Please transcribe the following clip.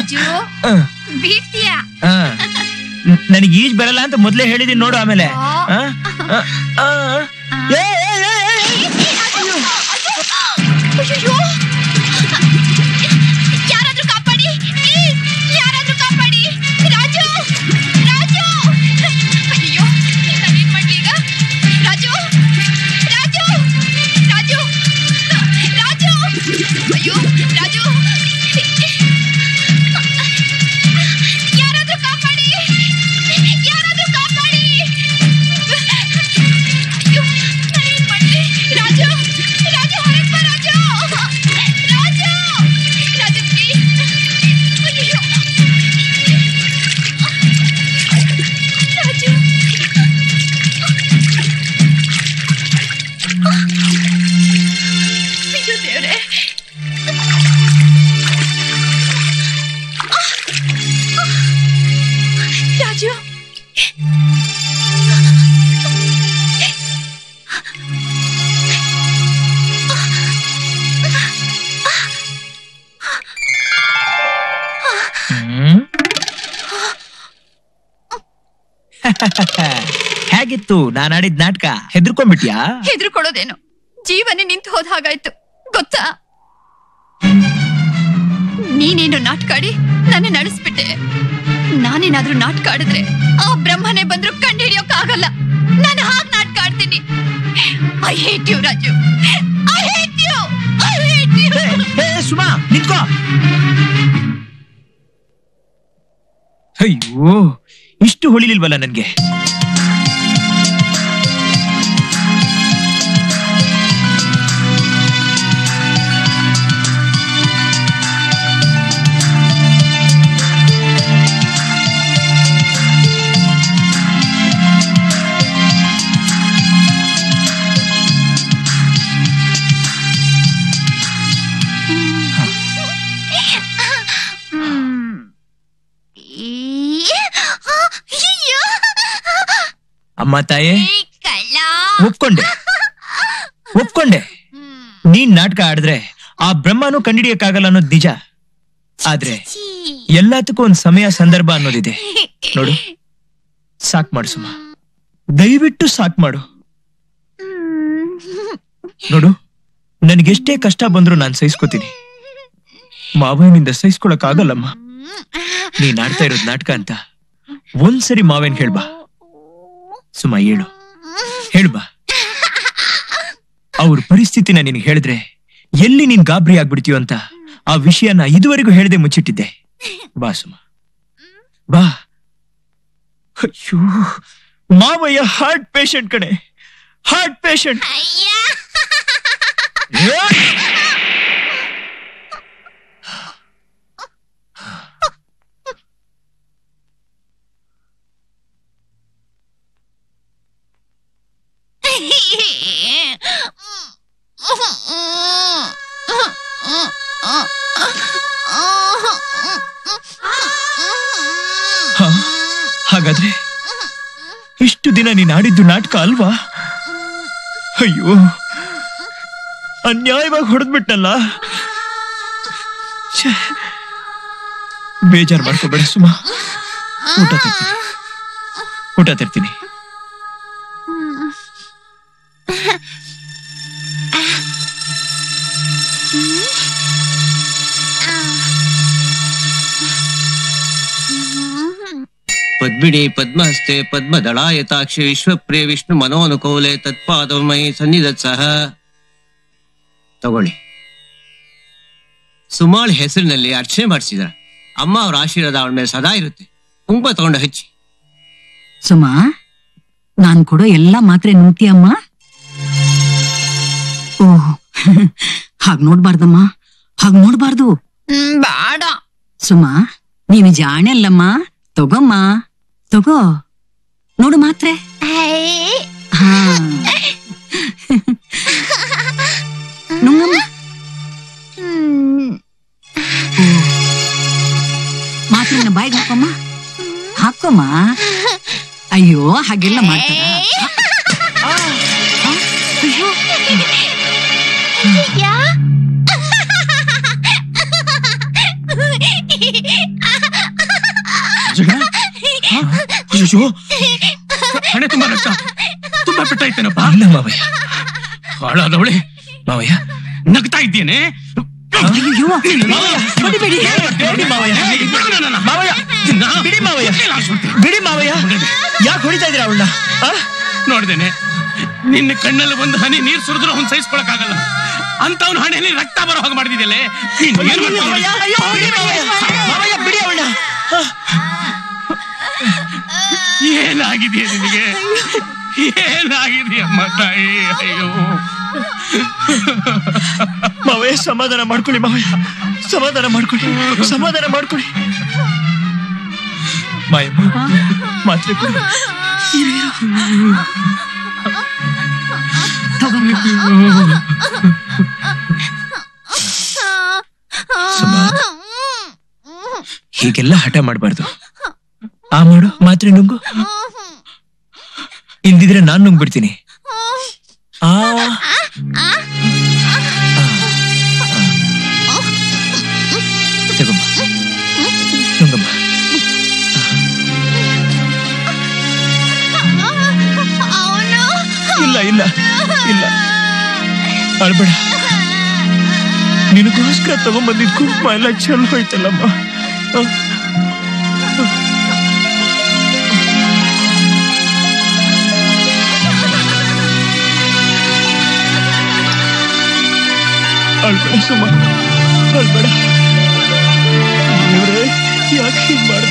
ರಾಜು ಆ, ಬೀಳ್ತೀಯ ಆ. ನನಗೆ ಈಜ್ ಬರಲ್ಲ ಅಂತ ಮೊದ್ಲೇ ಹೇಳಿದೀನಿ ನೋಡು ಆಮೇಲೆ ಆ? ಆ, ಆ, ಆ. ಏ, ಏ, ಏ, ಏ. ಅಯ್ಯೋ ಯಾರಾದ್ರೂ ಕಾಪಾಡಿ ಪ್ಲೀಸ್ ಯಾರಾದ್ರೂ ಕಾಪಾಡಿ ರಾಜು ರಾಜು ಅಯ್ಯೋ ನಾನೇನ್ ಮಾಡ್ಲಿ ಈಗ ರಾಜು ರಾಜು ರಾಜು ರಾಜು ಅಯ್ಯೋ ರಾಜು ಯಾರಾದ್ರೂ ಕಾಪಾಡಿ ಯಾರಾದ್ರೂ ಕಾಪಾಡಿ ಅಯ್ಯೋ ನಾನೇನ್ ಮಾಡ್ಲಿ ರಾಜು ರಾಜು ಹೊರಗ್ ಬಾ ರಾಜು ರಾಜು ರಾಜು ಪ್ಲೀಸ್ ಅಯ್ಯೋ ರಾಜು ಅಯ್ಯೋ ದೇವ್ರೆ ರಾಜು ಹ್ಮ್? ಹೇಗಿತ್ತು ನಾನ್ ಆಡಿದ್ ನಾಟಕ ಹೆದರ್ಕೊಂಡ್ಬಿಟ್ಯಾ ಹೆದರ್ಕೊಳ್ಳೋದೇನು ಜೀವನೇ ನಿಂತು ಹೋದ ಹಾಗಾಯ್ತು ಗೊತ್ತಾ ನೀನೇನು ನಾಟಕ ಆಡಿ ನನ್ನ ನಡೆಸ್ಬಿಟ್ಟೆ ನಾನೇನಾದ್ರೂ ನಾಟಕ ಆಡಿದ್ರೆ ಆ ಬ್ರಹ್ಮನೇ ಬಂದ್ರು ಕಂಡು ಆಗಲ್ಲ ನಾನು ಹಾಗೆ ನಾಟಕ ಆಡ್ತೀನಿ I hate you Raju I hate you I hate you ಏ, ಏ, ಸುಮಾ ನಿಂತ್ಕೋ ಅಯ್ಯೋ ಇಷ್ಟು ಹೊಳಿಲಿಲ್ವಲ್ಲ ನನ್ಗೆ ಅಮ್ಮ ತಾಯೇ ಒಪ್ಕೊಂಡೆ ಒಪ್ಕೊಂಡೆ ನೀನ್ ನಾಟಕ ಆಡಿದ್ರೆ ಆ ಬ್ರಹ್ಮನೂ ಕಂಡಿಡಿಯಕ್ಕಾಗಲ್ಲ ಅನ್ನೋದು ನಿಜ ಆದ್ರೆ ಎಲ್ಲದಕ್ಕೂ ಒಂದ್ ಸಮಯ ಸಂದರ್ಭ ಅನ್ನೋದಿದೆ ನೋಡು ಸಾಕ್ ಮಾಡು ಸುಮ ದಯವಿಟ್ಟು ಸಾಕ್ ಮಾಡು ನೋಡು ನನ್ಗೆಷ್ಟೇ ಕಷ್ಟ ಬಂದ್ರು ನಾನ್ ಸಹಿಸ್ಕೋತೀನಿ ಮಾವನಿಂದ ಸಹಿಸ್ಕೊಳಕ್ ಆಗಲ್ಲಮ್ಮ ನೀನ್ ಆಡ್ತಾ ಇರೋದ್ ನಾಟಕ ಅಂತ ಒಂದ್ಸರಿ ಮಾವೇನ್ ಹೇಳ್ಬಾ ಸುಮ ಹೇಳು ಹೇಳ್ಬಾ ಅವ್ರ ಪರಿಸ್ಥಿತಿನ ನಿನಗೆ ಹೇಳಿದ್ರೆ ಎಲ್ಲಿ ನೀನ್ ಗಾಬರಿ ಆಗ್ಬಿಡ್ತೀಯೋ ಅಂತ ಆ ವಿಷಯನ ಇದುವರೆಗೂ ಹೇಳದೆ ಮುಚ್ಚಿಟ್ಟಿದ್ದೆ ಬಾ ಸುಮ ಬಾ ಅಯ್ಯೋ ಮಾವಯ್ಯ ಹಾರ್ಟ್ ಪೇಷಂಟ್ ಕಣೆ ಹಾರ್ಟ್ ಪೇಷಂಟ್ ಹಾಗಾದ್ರೆ ಇಷ್ಟು ದಿನ ನೀನ್ ಆಡಿದ್ದು ನಾಟಕ ಅಲ್ವಾ ಅಯ್ಯೋ ಅನ್ಯಾಯವಾಗಿ ಹೊಡೆದ್ಬಿಟ್ನಲ್ಲ ಛೆ. ಬೇಜಾರ್ ಮಾಡ್ಕೋಬೇಡ ಸುಮಾ ಊಟ ತರ್ತೀನಿ ಊಟ ತರ್ತೀನಿ ಪದ್ಮಿನಿ ಪದ್ಮಹಸ್ತೆ ಪದ್ಮದಳಾಯತಾಕ್ಷಿ ವಿಶ್ವಪ್ರಿಯ ವಿಷ್ಣು ಮನೋನುಕೂಲೆ ತತ್ಪಾದಮಯಿ ಸನ್ನಿಧತ್ಸಹ ತಗೊಳ್ಳಿ ಸುಮಾಳ್ ಹೆಸರಿನಲ್ಲಿ ಅರ್ಚನೆ ಮಾಡಿಸಿದಾರೆ ಅಮ್ಮ ಅವ್ರ ಆಶೀರ್ವಾದ ಅವಳ ಮೇಲೆ ಸದಾ ಇರುತ್ತೆ ಕುಂಕುಮ ತಗೊಂಡು ಹಚ್ಚಿ ಸುಮಾ ನಾನ್ ಕೊಡೋ ಎಲ್ಲಾ ಮಾತ್ರೆ ನುಂಗ್ತೀಯಮ್ಮ ಓಹ್ ಹಾಗ್ ನೋಡ್ಬಾರ್ದಮ್ಮ ಹಾಗ್ ನೋಡ್ಬಾರ್ದು ಬೇಡ ಸುಮಾ ನೀನು ಜಾಣೆ ಅಲ್ಲಮ್ಮ ತಗೋಮ್ಮ ತಗೋ ನೋಡು ಮಾತ್ರೆ ಹಾ ನುಂಗಮ್ಮ ಮಾತ್ರೆನ ಬಾಯಿಗೆ ಹಾಕೋಮ್ಮ ಹಾಕೋಮ್ಮ ಅಯ್ಯೋ ಹಾಗೆಲ್ಲ ಮಾಡ್ತಾರ ಅಯ್ಯೋ ಯಾ ಅಯ್ಯೋ ಹಣೆ ತುಂಬಾ ರಕ್ತ ತುಂಬಾ ಪೆಟ್ಟಾಯ್ತೇನಪ್ಪ ಇಲ್ಲ ಮಾವಯ್ಯ ಹಾಳಾದವಳೆ ಮಾವಯ್ಯ ನಗ್ತಾ ಇದ್ದೇನೆ ಅಯ್ಯೋ ಹೊಡಿಬೇಡಿ ಬಿಡಿ ಮಾವಯ್ಯ ಮಾವಯ್ಯ ಬಿಡಿ ಮಾವಯ್ಯ ಬಿಡಿ ಮಾವಯ್ಯ ಯಾಕೆ ಹೊಡಿತಾ ಇದ್ದೀರಾ ಅವಳನ್ನ ನೋಡ್ದೇನೆ ನಿನ್ನ ಕಣ್ಣಲ್ಲಿ ಒಂದು ಹನಿ ನೀರ್ ಸುರಿದ್ರು ಅವ್ನು ಸಹಿಸ್ಕೊಳಕ್ಕಾಗಲ್ಲ ಅಂತವನ್ ಹಣೆಯಲ್ಲಿ ರಕ್ತ ಬರೋ ಹಾಗೆ ಮಾಡಿದಿದ್ದಲ್ಲೇ ಏನ್ ಮಾಡ್ಕೊಂಡ್ ಮಾವಯ್ಯ ಅಯ್ಯೋ ಬಿಡಿ ಮಾವಯ್ಯ ಮಾವಯ್ಯ ಬಿಡಿ ಅವಳನ್ನ ಏನಾಗಿದೆಯಾ ನಿನಗೆ ಏನಾಗಿದೆಯಮ್ಮ ತಾಯಿ ಅಯ್ಯೋ ಮಾವಯ್ಯ ಸಮಾಧಾನ ಮಾಡ್ಕೊಳ್ಳಿ ಮಾವಯ್ಯ ಸಮಾಧಾನ ಮಾಡ್ಕೊಳ್ಳಿ ಸಮಾಧಾನ ಮಾಡ್ಕೊಳ್ಳಿ ಮಾಯಮ್ಮ ಮಾತ್ರೆ ಕೊಡು ಸುಮಾ ಹೀಗೆಲ್ಲ ಹಠ ಮಾಡಬಾರ್ದು ಆ ಮಾಡು ಮಾತ್ರೆ ನುಂಗು ಇಲ್ದಿದ್ರೆ ನಾನ್ ನುಂಗ್ಬಿಡ್ತೀನಿ ಆ ಆ. ತಗೊಮ್ಮ ನುಂಗಮ್ಮ ಇಲ್ಲ ಇಲ್ಲ ಇಲ್ಲ ಅಳ್ಬೇಡ ನಿನಗೋಸ್ಕರ ತಗೊಂಬಂದಿದ್ ಕುಂಕುಮ ಎಲ್ಲ ಚೆಲ್ ಹೋಯ್ತಲ್ಲಮ್ಮ ಆ. ಅಳ್ಬೇಡ ಸುಮ್ಮ ಅಳ್ಬೇಡ ದೇವ್ರೇ ಯಾಕೆ ಹೀಗ್ ಮಾಡ್ದೆ?